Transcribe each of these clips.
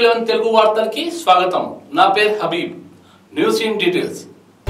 eleven Telugu వార్తలకి స్వాగతం నా పేరు Habib news in details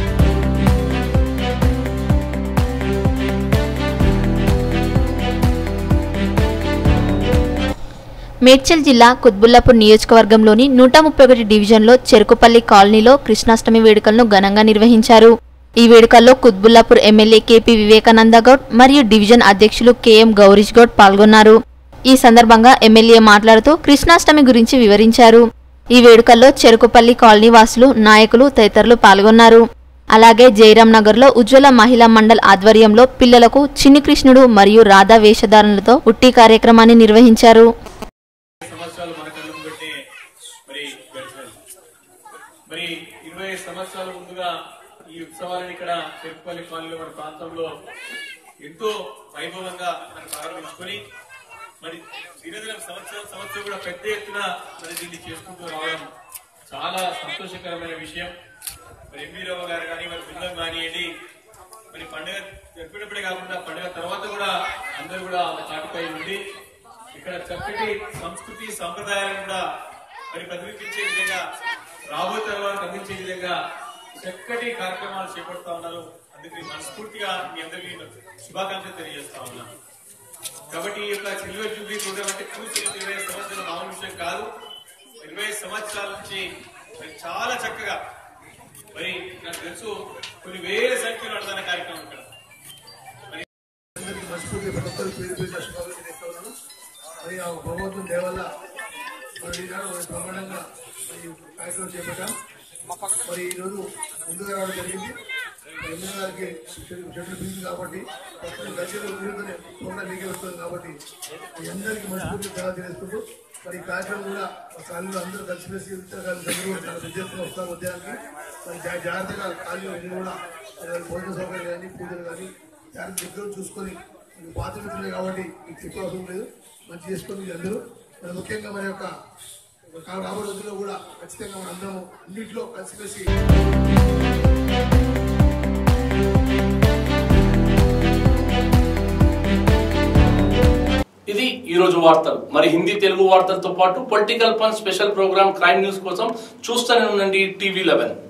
Medchal జిల్లా కుత్బుల్లాపూర్ నియోజకవర్గంలోని నూట ముప్పై ఒకటి డివిజన్లో చెరుకుపల్లి కాలనీలో కృష్ణాష్టమి వేడుకలను ఘనంగా నిర్వహించారు ఈ వేడుకల్లో కుత్బుల్లాపూర్ ఎమ్మెల్యే కేపీ వివేకానంద గౌడ్ మరియు డివిజన్ అధ్యక్షులు కెఎం గౌరీష్ గౌడ్ పాల్గొన్నారు ఈ సందర్భంగా ఎమ్మెల్యే మాట్లాడుతూ కృష్ణాష్టమి గురించి వివరించారు ఈ వేడుకల్లో చెరుకుపల్లి కాలనీ వాసులు నాయకులు తదితరులు పాల్గొన్నారు అలాగే జయరాం నగర్లో ఉజ్వల మహిళా మండల్ ఆధ్వర్యంలో పిల్లలకు చిన్ని కృష్ణుడు మరియు రాధా వేషధారణలతో ఉట్టి కార్యక్రమాన్ని నిర్వహించారు సంవత్సరాలు మన కళ్ళకు పెట్టే మరి గడిచినది మరి ఇరవై ఐదు సంవత్సరాల ముందుగా ఈ ఉత్సవాలను ఇక్కడ చెరుకుపల్లి కాలనీలో మన ప్రాంతంలో ఎంతో వైభవంగా మనం ప్రారంభించుకొని మరి దినదినం సంవత్సరం సంవత్సరం కూడా పెద్ద ఎత్తున మరి దీన్ని చేసుకుంటూ రావడం చాలా సంతోషకరమైన విషయం మరి ఎంవీరావు గారు కానీ మరి బృందం కానివ్వండి మరి పండుగ జరిపినప్పుడే కాకుండా పండుగ తర్వాత కూడా అందరూ కూడా ఆ తాటిపై ఉండి ఇక్కడ చక్కటి సంస్కృతి సంప్రదాయాలను కూడా మరి ప్రతిబింబించే విధంగా రాబోయే తరాలకు అందించే విధంగా చక్కటి కార్యక్రమాలు చేపడతా ఉన్నారు అందుకే మనస్ఫూర్తిగా మీ అందరికీ శుభాకాంక్షలు తెలియజేస్తా ఉన్నాను కాబట్టి ఈ యొక్క సిల్వర్ జూబ్లీ ప్రోగ్రామ్ అంటే పూర్తి ఇరవై ఐదు సంవత్సరాల మామూలు విషయం కాదు ఇరవై ఐదు సంవత్సరాల నుంచి మరి చాలా చక్కగా మరి నాకు తెలుసు కొన్ని వేల సంఖ్యలో నడుతున్న కార్యక్రమం ఇక్కడ అందరికీ మనస్ఫూర్తిగా ప్రతి ఒక్కరికి పేరు పేరు శుభాకాంక్షలు చేస్తా ఉన్నాను మరి ఆ భగవంతుని దేవల్ల మరి ఈనాడు మరి బ్రహ్మాండంగా మరి కార్యక్రమం చేపట్టాం మరి ఈరోజు ముందుగా రావడం జరిగింది మరి ఎమ్మెల్యే గారికి చెట్లు చెట్లు పిలిచింది కాబట్టి ప్రస్తుతం దర్శనం వీరితోనే తొందర మీకే వస్తుంది కాబట్టి మీ అందరికీ మనస్ఫూర్తిగా ధన్యవాదాలు తెలియజేసుకుంటూ మరి ఈ కార్యక్రమం కూడా మా కాలనీలో అందరూ కలిసిమెలిసి ఇతర కాలనీ కూడా చాలా పెద్ద ఎత్తున వస్తాం ఉద్యానికి మరి జా- జాగ్రత్తగా కాలనీలో ఇల్లు కూడా మరి వాళ్ళ భోజన సౌకర్యం కానీ పూజలు కానీ జాగ్రత్త దగ్గర చూసుకొని మీకు పాత మిత్రులే కాబట్టి మీకు ఎక్కువ అవసరం లేదు మంచి చేసుకొని మీరు అందరూ మరి ముఖ్యంగా మన యొక్క కా- రాబోయే రోజుల్లో కూడా ఖచ్చితంగా మన అందరం అన్నింటిలో కలిసిమెలిసి ఇది ఈ రోజు వార్తలు మరి హిందీ తెలుగు వార్తలతో పాటు పొలిటికల్ పన్ స్పెషల్ ప్రోగ్రామ్ క్రైమ్ న్యూస్ కోసం చూస్తూనే ఉండండి టీవీ లెవెన్